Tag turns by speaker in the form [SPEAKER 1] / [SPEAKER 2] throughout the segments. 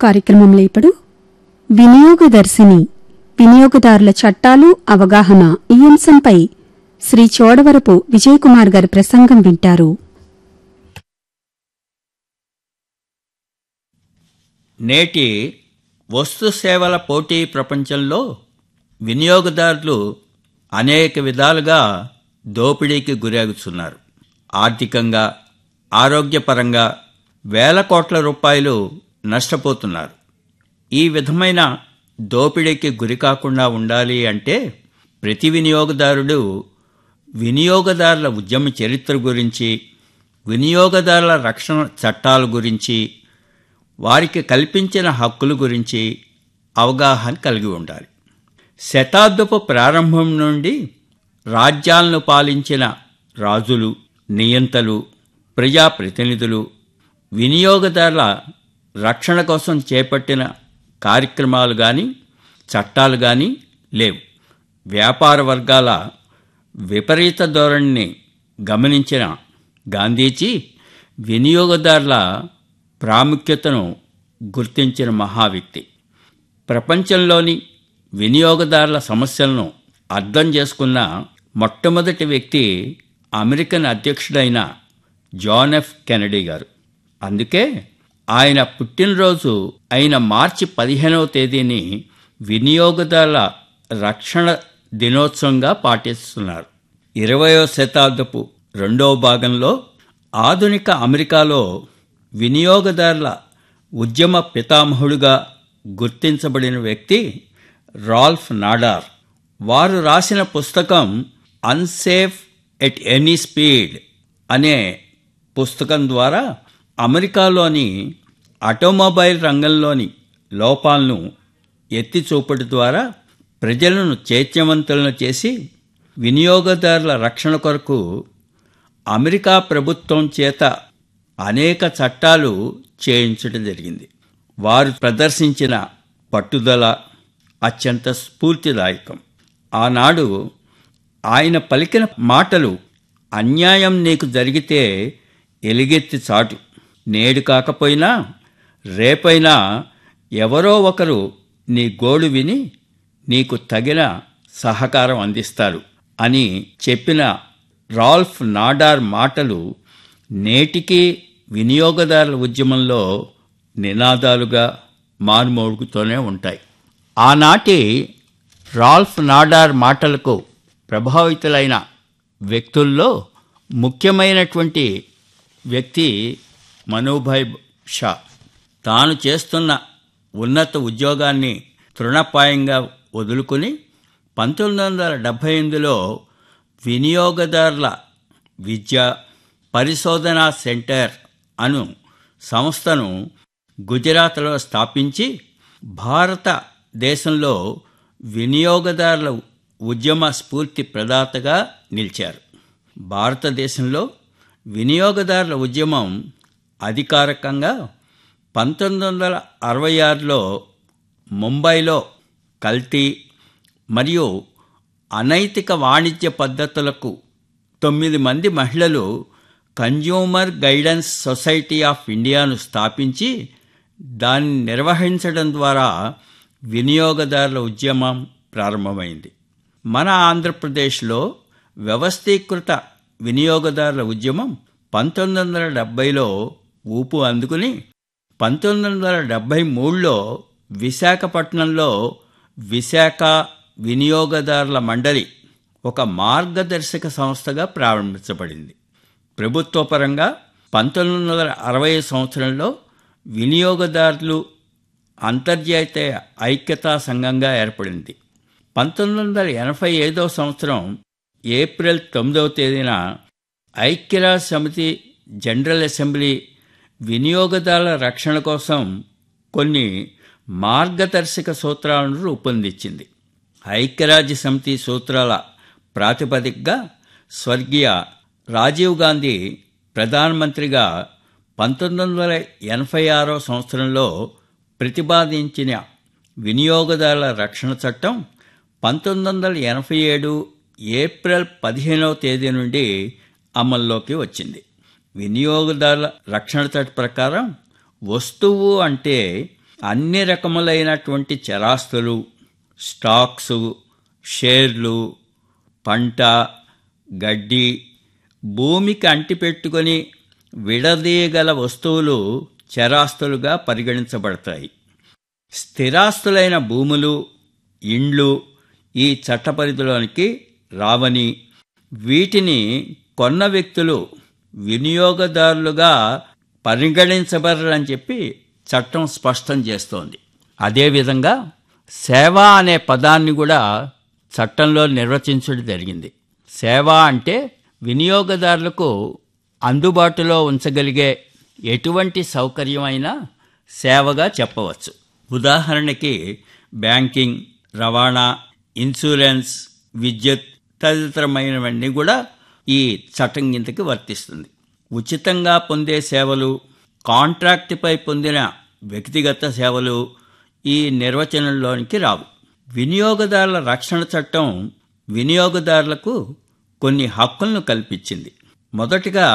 [SPEAKER 1] కార్యక్రమంలో ఇప్పుడు వినియోగదర్శిని వినియోగదారుల చట్టాలు అవగాహన ఈ అంశంపై శ్రీ చోడవరపు విజయకుమార్ గారి ప్రసంగం వింటారు
[SPEAKER 2] నేటి వస్తు సేవల పోటీ ప్రపంచంలో వినియోగదారులు అనేక విధాలుగా దోపిడీకి గురవుతున్నారు ఆర్థికంగా ఆరోగ్యపరంగా వేల కోట్ల రూపాయలు నష్టపోతున్నారు ఈ విధమైన దోపిడీకి గురి కాకుండా ఉండాలి అంటే ప్రతి వినియోగదారుడు వినియోగదారుల ఉద్యమ చరిత్ర గురించి వినియోగదారుల రక్షణ చట్టాల గురించి వారికి కల్పించిన హక్కుల గురించి అవగాహన కలిగి ఉండాలి శతాబ్దపు ప్రారంభం నుండి రాజ్యాలను పాలించిన రాజులు నియంతలు ప్రజాప్రతినిధులు వినియోగదారుల రక్షణ కోసం చేపట్టిన కార్యక్రమాలు కానీ చట్టాలు కానీ లేవు వ్యాపార వర్గాల విపరీత ధోరణిని గమనించిన గాంధీజీ వినియోగదారుల ప్రాముఖ్యతను గుర్తించిన మహావ్యక్తి ప్రపంచంలోని వినియోగదారుల సమస్యలను అర్థం చేసుకున్న మొట్టమొదటి వ్యక్తి అమెరికన్ అధ్యక్షుడైన జాన్ ఎఫ్ కెనడీ గారు అందుకే ఆయన పుట్టినరోజు అయిన మార్చి పదిహేనవ తేదీని వినియోగదారుల రక్షణ దినోత్సవంగా పాటిస్తున్నారు ఇరవయో శతాబ్దపు రెండవ భాగంలో ఆధునిక అమెరికాలో వినియోగదారుల ఉద్యమ పితామహుడుగా గుర్తించబడిన వ్యక్తి రాల్ఫ్ నాడార్ వారు రాసిన పుస్తకం అన్సేఫ్ ఎట్ ఎనీ స్పీడ్ అనే పుస్తకం ద్వారా అమెరికాలోని ఆటోమొబైల్ రంగంలోని లోపాలను ఎత్తి చూపటి ద్వారా ప్రజలను చైత్యవంతులను చేసి వినియోగదారుల రక్షణ కొరకు అమెరికా ప్రభుత్వం చేత అనేక చట్టాలు చేయించడం జరిగింది వారు ప్రదర్శించిన పట్టుదల అత్యంత స్ఫూర్తిదాయకం ఆనాడు ఆయన పలికిన మాటలు అన్యాయం నీకు జరిగితే ఎలుగెత్తి చాటు నేడు కాకపోయినా రేపైనా ఎవరో ఒకరు నీ గోడు విని నీకు తగిన సహకారం అందిస్తారు అని చెప్పిన రాల్ఫ్ నాడార్ మాటలు నేటికి వినియోగదారుల ఉద్యమంలో నినాదాలుగా మారుమోగుతూనే ఉంటాయి ఆనాటి రాల్ఫ్ నాడార్ మాటలకు ప్రభావితులైన వ్యక్తుల్లో ముఖ్యమైనటువంటి వ్యక్తి మనోభాయ్ షా తాను చేస్తున్న ఉన్నత ఉద్యోగాన్ని తృణపాయంగా వదులుకుని పంతొమ్మిది వందల డెబ్భై ఎనిమిదిలో వినియోగదారుల విద్య పరిశోధనా సెంటర్ అను సంస్థను గుజరాత్లో స్థాపించి భారతదేశంలో వినియోగదారుల ఉద్యమ స్ఫూర్తి ప్రదాతగా నిలిచారు భారతదేశంలో వినియోగదారుల ఉద్యమం అధికారికంగా పంతొమ్మిది వందల అరవై ఆరులో ముంబైలో కల్తీ మరియు అనైతిక వాణిజ్య పద్ధతులకు తొమ్మిది మంది మహిళలు కన్జ్యూమర్ గైడెన్స్ సొసైటీ ఆఫ్ ఇండియాను స్థాపించి దాన్ని నిర్వహించడం ద్వారా వినియోగదారుల ఉద్యమం ప్రారంభమైంది మన ఆంధ్రప్రదేశ్లో వ్యవస్థీకృత వినియోగదారుల ఉద్యమం పంతొమ్మిది వందల డెబ్బైలో ఊపు అందుకుని పంతొమ్మిది వందల డెబ్బై మూడులో విశాఖపట్నంలో విశాఖ వినియోగదారుల మండలి ఒక మార్గదర్శక సంస్థగా ప్రారంభించబడింది ప్రభుత్వపరంగా పంతొమ్మిది వందల అరవై సంవత్సరంలో వినియోగదారులు అంతర్జాతీయ ఐక్యతా సంఘంగా ఏర్పడింది పంతొమ్మిది వందల ఎనభై ఐదవ సంవత్సరం ఏప్రిల్ తొమ్మిదవ తేదీన ఐక్యరాజ్య సమితి జనరల్ అసెంబ్లీ వినియోగదారుల రక్షణ కోసం కొన్ని మార్గదర్శక సూత్రాలను రూపొందించింది ఐక్యరాజ్య సమితి సూత్రాల ప్రాతిపదికగా స్వర్గీయ రాజీవ్ గాంధీ ప్రధానమంత్రిగా పంతొమ్మిది వందల ఎనభై ఆరో సంవత్సరంలో ప్రతిపాదించిన వినియోగదారుల రక్షణ చట్టం పంతొమ్మిది వందల ఎనభై ఏడు ఏప్రిల్ పదిహేనవ తేదీ నుండి అమల్లోకి వచ్చింది వినియోగదారుల రక్షణ చట్ట ప్రకారం వస్తువు అంటే అన్ని రకములైనటువంటి చరాస్తులు స్టాక్సు షేర్లు పంట గడ్డి భూమికి అంటిపెట్టుకొని విడదీయగల వస్తువులు చరాస్తులుగా పరిగణించబడతాయి స్థిరాస్తులైన భూములు ఇండ్లు ఈ చట్టపరిధిలోనికి రావని వీటిని కొన్న వ్యక్తులు వినియోగదారులుగా పరిగణించబడరని చెప్పి చట్టం స్పష్టం చేస్తోంది అదేవిధంగా సేవ అనే పదాన్ని కూడా చట్టంలో నిర్వచించడం జరిగింది సేవ అంటే వినియోగదారులకు అందుబాటులో ఉంచగలిగే ఎటువంటి సౌకర్యమైనా సేవగా చెప్పవచ్చు ఉదాహరణకి బ్యాంకింగ్ రవాణా ఇన్సూరెన్స్ విద్యుత్ తదితరమైనవన్నీ కూడా ఈ చట్టం కిందకి వర్తిస్తుంది ఉచితంగా పొందే సేవలు కాంట్రాక్టుపై పొందిన వ్యక్తిగత సేవలు ఈ నిర్వచనంలోనికి రావు వినియోగదారుల రక్షణ చట్టం వినియోగదారులకు కొన్ని హక్కులను కల్పించింది మొదటిగా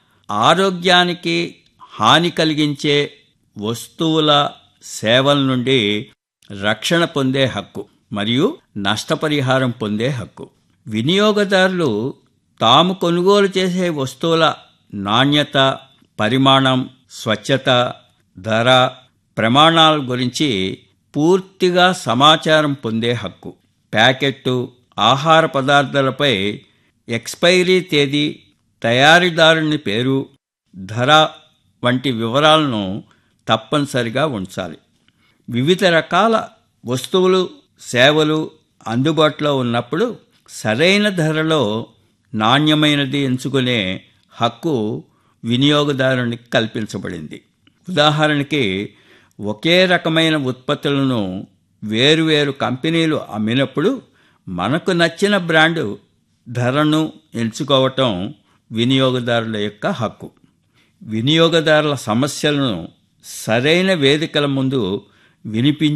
[SPEAKER 2] ఆరోగ్యానికి హాని కలిగించే వస్తువుల సేవల నుండి రక్షణ పొందే హక్కు మరియు నష్టపరిహారం పొందే హక్కు వినియోగదారులు తాము కొనుగోలు చేసే వస్తువుల నాణ్యత పరిమాణం స్వచ్ఛత ధర ప్రమాణాల గురించి పూర్తిగా సమాచారం పొందే హక్కు ప్యాకెట్టు ఆహార పదార్థాలపై ఎక్స్పైరీ తేదీ తయారీదారుని పేరు ధర వంటి వివరాలను తప్పనిసరిగా ఉంచాలి వివిధ రకాల వస్తువులు సేవలు అందుబాటులో ఉన్నప్పుడు సరైన ధరలో నాణ్యమైనది ఎంచుకునే హక్కు వినియోగదారునికి కల్పించబడింది ఉదాహరణకి ఒకే రకమైన ఉత్పత్తులను వేరువేరు కంపెనీలు అమ్మినప్పుడు మనకు నచ్చిన బ్రాండు ధరను ఎంచుకోవటం వినియోగదారుల యొక్క హక్కు వినియోగదారుల సమస్యలను సరైన వేదికల ముందు వినిపించి